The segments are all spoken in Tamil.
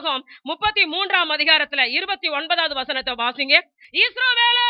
புஸ்தகம் முப்பத்தி மூன்றாம் அதிகாரத்துல இருபத்தி ஒன்பதாவது வசனத்தை வாசிங்க இஸ்ரவேலே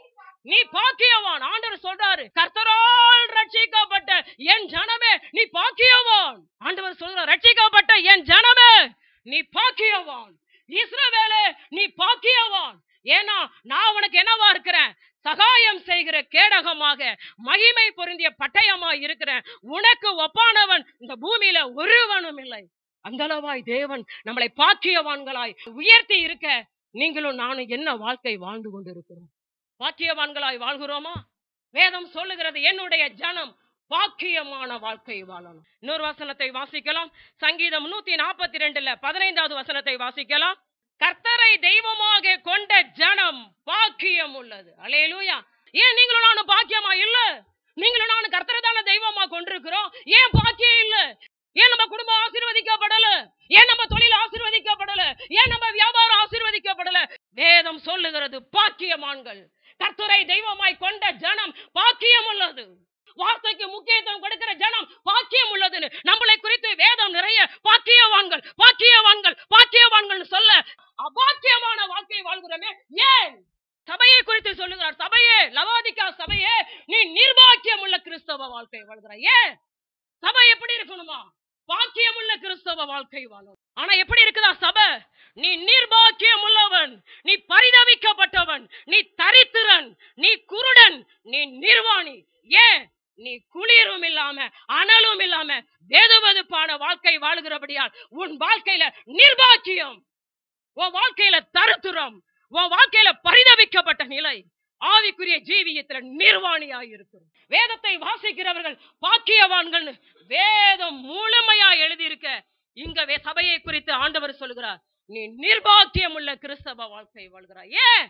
நீ பாக்கியவான் ஆண்டவர் சொல்றாரு கர்த்தரால் ரட்சிக்கப்பட்ட என் ஜனமே நீ பாக்கியவான் ஆண்டவர் சொல்றார் ரட்சிக்கப்பட்ட என் ஜனமே நீ பாக்கியவான் இஸ்ரவேலே நீ பாக்கியவான் ஏன்னா நான் உனக்கு என்னவா இருக்கிறேன் சகாயம் செய்கிற கேடகமாக மகிமை பொருந்திய பட்டயமா இருக்கிறேன் உனக்கு ஒப்பானவன் இந்த பூமியில ஒருவனும் இல்லை அந்தளவாய் தேவன் நம்மளை பாக்கியவான்களாய் உயர்த்தி இருக்க நீங்களும் நானும் என்ன வாழ்க்கை வாழ்ந்து கொண்டிருக்கிறோம் பாக்கியவான்களாய் வாழ்கிறோமா வேதம் சொல்லுகிறது என்னுடைய ஜனம் பாக்கியமான வாழ்க்கை வாழணும் இன்னொரு வசனத்தை வாசிக்கலாம் சங்கீதம் நூத்தி நாற்பத்தி ரெண்டுல பதினைந்தாவது வசனத்தை வாசிக்கலாம் கர்த்தரை தெய்வமாக கொண்ட ஜனம் பாக்கியம் உள்ளது அலேலூயா ஏன் நீங்களும் நானும் பாக்கியமா இல்ல நீங்களும் நானும் கர்த்தரை தானே தெய்வமா கொண்டிருக்கிறோம் ஏன் பாக்கியம் இல்ல ஏன் நம்ம குடும்பம் ஆசீர்வதிக்கப்படல ஏன் நம்ம தொழில் ஆசீர்வதிக்கப்படல ஏன் நம்ம வியாபாரம் ஆசீர்வதிக்கப்படல வேதம் சொல்லுகிறது பாக்கியமான்கள் கர்த்தரை தெய்வமாய் கொண்ட ஜனம் பாக்கியம் உள்ளது வார்த்தைக்கு முக்கியத்துவம் கொடுக்கிற ஜனம் பாக்கியம் உள்ளதுன்னு நம்மளை குறித்து வேதம் நிறைய பாக்கியவான்கள் பாக்கியவான்கள் பாக்கியவான்கள் சொல்ல அபாக்கியமான வாழ்க்கை வாழ்கிறோமே ஏன் சபையை குறித்து சொல்லுகிறார் சபையே லவாதிக்கா சபையே நீ நிர்பாக்கியம் உள்ள கிறிஸ்தவ வாழ்க்கை வாழ்கிறாய் ஏன் சபை எப்படி இருக்கணுமா பாக்கியம் உள்ள கிறிஸ்தவ வாழ்க்கை வாழும் ஆனா எப்படி இருக்குதா சபை நீ நிர்பாக்கியம் உள்ளவன் நீ பரிதவிக்கப்பட்டவன் நீ தரித்திரன் நீ குருடன் நீ நிர்வாணி ஏன் நீ குளிரும் இல்லாம அனலும் இல்லாம வெதுவெதுப்பான வாழ்க்கை வாழுகிறபடியால் உன் வாழ்க்கையில நிர்பாக்கியம் உன் வாழ்க்கையில தருத்துரம் உன் வாழ்க்கையில பரிதவிக்கப்பட்ட நிலை ஆவிக்குரிய ஜீவியத்துல நிர்வாணியாய் இருக்கிறோம் வேதத்தை வாசிக்கிறவர்கள் பாக்கியவான்கள் வேதம் முழுமையா எழுதியிருக்க இங்க வே- சபையை குறித்து ஆண்டவர் சொல்கிறார் நீ நிர்பாக்கியம் உள்ள கிறிஸ்தவ வாழ்க்கை வாழ்கிறாய் ஏன்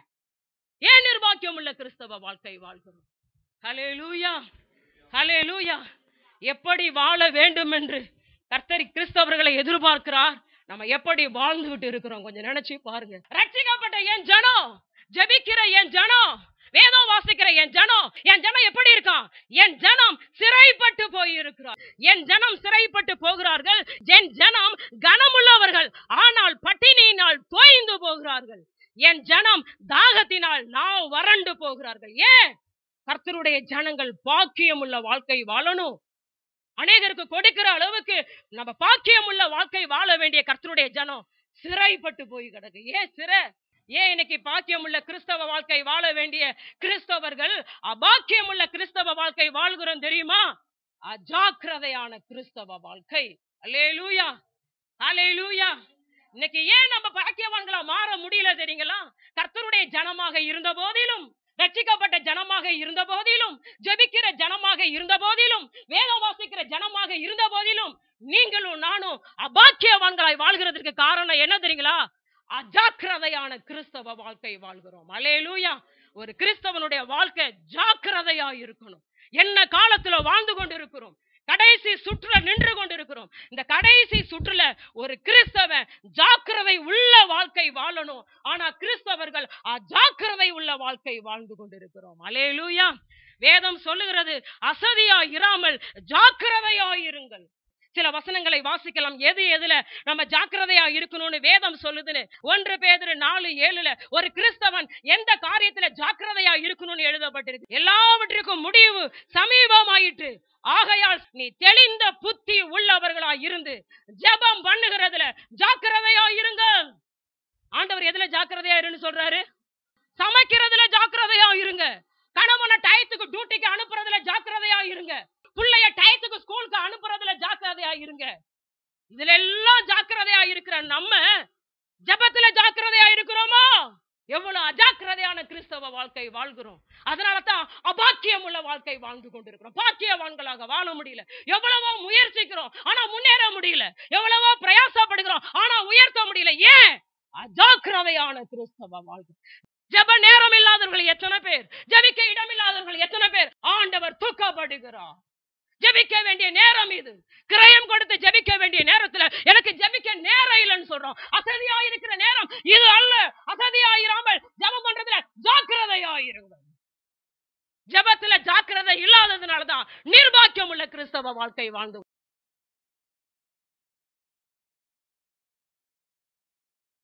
ஏன் நிர்பாக்கியம் உள்ள கிறிஸ்தவ வாழ்க்கை வாழ்கிறோம் ஹalleluya ஹalleluya எப்படி வாழ வேண்டும் என்று கர்த்தரி கிறிஸ்தவர்களை எதிர்பார்க்கிறார் நம்ம எப்படி வாழ்ந்துகிட்டு இருக்கிறோம் கொஞ்சம் நினைச்சு பாருங்க ரட்சிக்கப்பட்ட என் ஜனம் ஜெபிக்கிற என் ஜனம் வேதம் வாசிக்கிற என் ஜனம் என் ஜனம் எப்படி இருக்கான் என் ஜனம் சிறைப்பட்டு போயிருக்கிறார் என் ஜனம் சிறைப்பட்டு போகிறார்கள் என் ஜனம் கனமுள்ளவர்கள் ஆனால் பட்டினியினால் தோய்ந்து போகிறார்கள் என் ஜனம் தாகத்தினால் நான் வறண்டு போகிறார்கள் ஏன் கர்த்தருடைய ஜனங்கள் பாக்கியம் உள்ள வாழ்க்கை வாழணும் அநேகருக்கு கொடுக்கிற அளவுக்கு நம்ம பாக்கியம் உள்ள வாழ்க்கை வாழ வேண்டிய கர்த்தருடைய ஜனம் சிறைப்பட்டு போய் கிடக்கு ஏன் சிறை ஏன் இன்னைக்கு பாக்கியம் உள்ள கிறிஸ்தவ வாழ்க்கை வாழ வேண்டிய கிறிஸ்தவர்கள் அபாக்கியம் உள்ள கிறிஸ்தவ வாழ்க்கை வாழ்கிறோம் தெரியுமா அஜாக்கிரதையான கிறிஸ்தவ வாழ்க்கை அல்லேலூயா அல்லேலூயா இன்னைக்கு ஏன் நம்ம பாக்கியவான்களா மாற முடியல தெரியுங்களா கர்த்தருடைய ஜனமாக இருந்த போதிலும் ரட்சிக்கப்பட்ட ஜனமாக இருந்த போதிலும் ஜெபிக்கிற ஜனமாக இருந்த போதிலும் வேதம் வாசிக்கிற ஜனமாக இருந்த போதிலும் நீங்களும் நானும் அபாக்கியவான்களாய் வாழ்கிறதுக்கு காரணம் என்ன தெரியுங்களா அஜாக்கிரதையான கிறிஸ்தவ வாழ்க்கை வாழ்கிறோம் அலேலூயா ஒரு கிறிஸ்தவனுடைய வாழ்க்கை ஜாக்கிரதையா இருக்கணும் என்ன காலத்துல வாழ்ந்து கொண்டிருக்கிறோம் கடைசி சுற்றுல நின்று கொண்டிருக்கிறோம் இந்த கடைசி சுற்றுல ஒரு கிறிஸ்தவன் ஜாக்கிரதை உள்ள வாழ்க்கை வாழணும் ஆனா கிறிஸ்தவர்கள் அஜாக்கிரதை உள்ள வாழ்க்கை வாழ்ந்து கொண்டிருக்கிறோம் அலேலூயா வேதம் சொல்லுகிறது அசதியா இராமல் ஜாக்கிரதையா இருங்கள் சில வசனங்களை வாசிக்கலாம் எது எதுல நம்ம ஜாக்கிரதையா இருக்கணும்னு வேதம் சொல்லுதுன்னு ஒன்று பேதுரு நாலு ஏழுல ஒரு கிறிஸ்தவன் எந்த காரியத்துல ஜாக்கிரதையா இருக்கணும்னு எழுதப்பட்டிருக்கு எல்லாவற்றிற்கும் முடிவு சமீபமாயிற்று ஆகையால் நீ தெளிந்த புத்தி உள்ளவர்களா இருந்து ஜெபம் பண்ணுகிறதுல ஜாக்கிரதையா இருங்கள் ஆண்டவர் எதுல ஜாக்கிரதையா இருன்னு சொல்றாரு சமைக்கிறதுல ஜாக்கிரதையா இருங்க கணவனை டயத்துக்கு டியூட்டிக்கு அனுப்புறதுல ஜாக்கிரதையா இருங்க பிள்ளைய டயத்துக்கு ஸ்கூலுக்கு அனுப்புறதுல ஜாக்கிரதையா இருங்க இதுல எல்லாம் ஜாக்கிரதையா இருக்கிற நம்ம ஜெபத்துல ஜாக்கிரதையா இருக்கிறோமா எவ்வளவு அஜாக்கிரதையான கிறிஸ்தவ வாழ்க்கை வாழ்கிறோம் அதனால தான் அபாக்கியம் உள்ள வாழ்க்கை வாழ்ந்து கொண்டிருக்கிறோம் பாக்கியவான்களாக வாழ முடியல எவ்வளவோ முயற்சிக்கிறோம் ஆனா முன்னேற முடியல எவ்வளவோ பிரயாசப்படுகிறோம் ஆனா உயர்த்த முடியல ஏன் அஜாக்கிரதையான கிறிஸ்தவ வாழ்க்கை ஜெப நேரம் இல்லாதவர்கள் எத்தனை பேர் ஜெபிக்க இடம் இல்லாதவர்கள் எத்தனை பேர் ஆண்டவர் தூக்கப்படுகிறார் ஜெபிக்க வேண்டிய நேரம் இது கிரயம் கொடுத்து ஜெபிக்க வேண்டிய நேரத்துல எனக்கு ஜெபிக்க நேரம் இல்லைன்னு சொல்றோம் அசதியா இருக்கிற நேரம் இது அல்ல அசதியாயிராமல் ஜெபம் பண்றதுல ஜாக்கிரதையாயிருங்கள் ஜெபத்துல ஜாக்கிரதை இல்லாததுனாலதான் நிர்பாக்கியம் உள்ள கிறிஸ்தவ வாழ்க்கை வாழ்ந்து